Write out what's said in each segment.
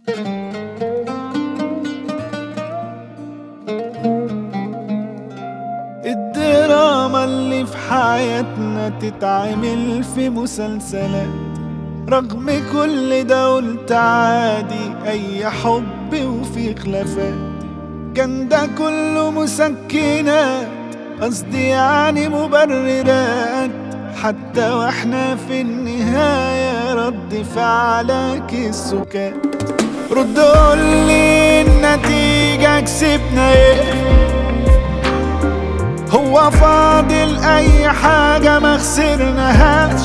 الدراما اللي في حياتنا تتعمل في مسلسلات رغم كل ده قلت عادي اي حب وفي خلافات كان ده كله مسكنات قصدي يعني مبررات حتى واحنا في النهاية رد فعلك السكات رد قولي النتيجة كسبنا ايه هو فاضل اي حاجة ما خسرناهاش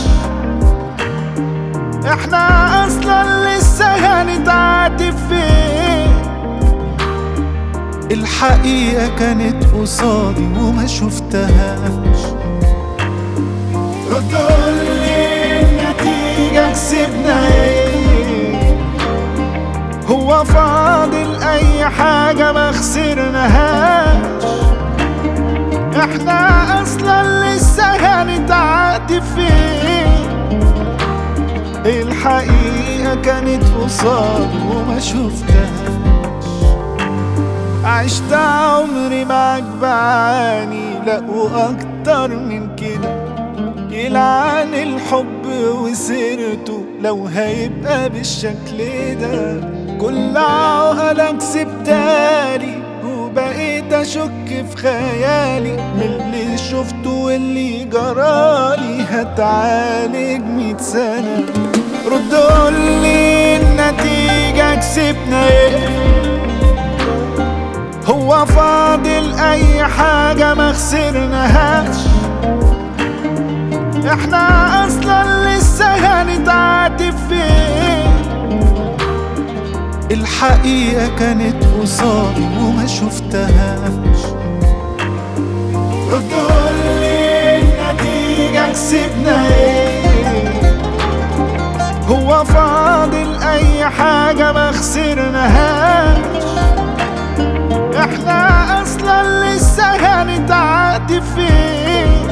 احنا اصلا لسه هنتعاتب فين الحقيقة كانت قصادي وما شفتهاش رد قولي النتيجة كسبنا ايه هو فاضل اي حاجة ما خسرناهاش احنا اصلا لسه هنتعاتب فين الحقيقة كانت قصاد وما شفتهاش عشت عمري معاك بعاني لا واكتر من كده يلعن الحب وسيرته لو هيبقى بالشكل ده كل عقلك سبتالي وبقيت اشك في خيالي من اللي شفته واللي جرالي هتعالج ميت سنة رد قولي النتيجة كسبنا ايه هو فاضل اي حاجة ما خسرناهاش احنا اصلا لسه هنتعاتب فين الحقيقة كانت قصادي وما شفتهاش رد قولي النتيجة كسبنا ايه هو فاضل اي حاجة ما خسرناهاش احنا اصلا لسه هنتعاتب فين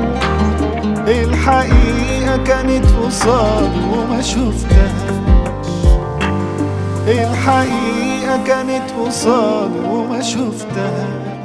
الحقيقة كانت قصادي وما شفتهاش الحقيقة كانت قصادي وما شفتهاش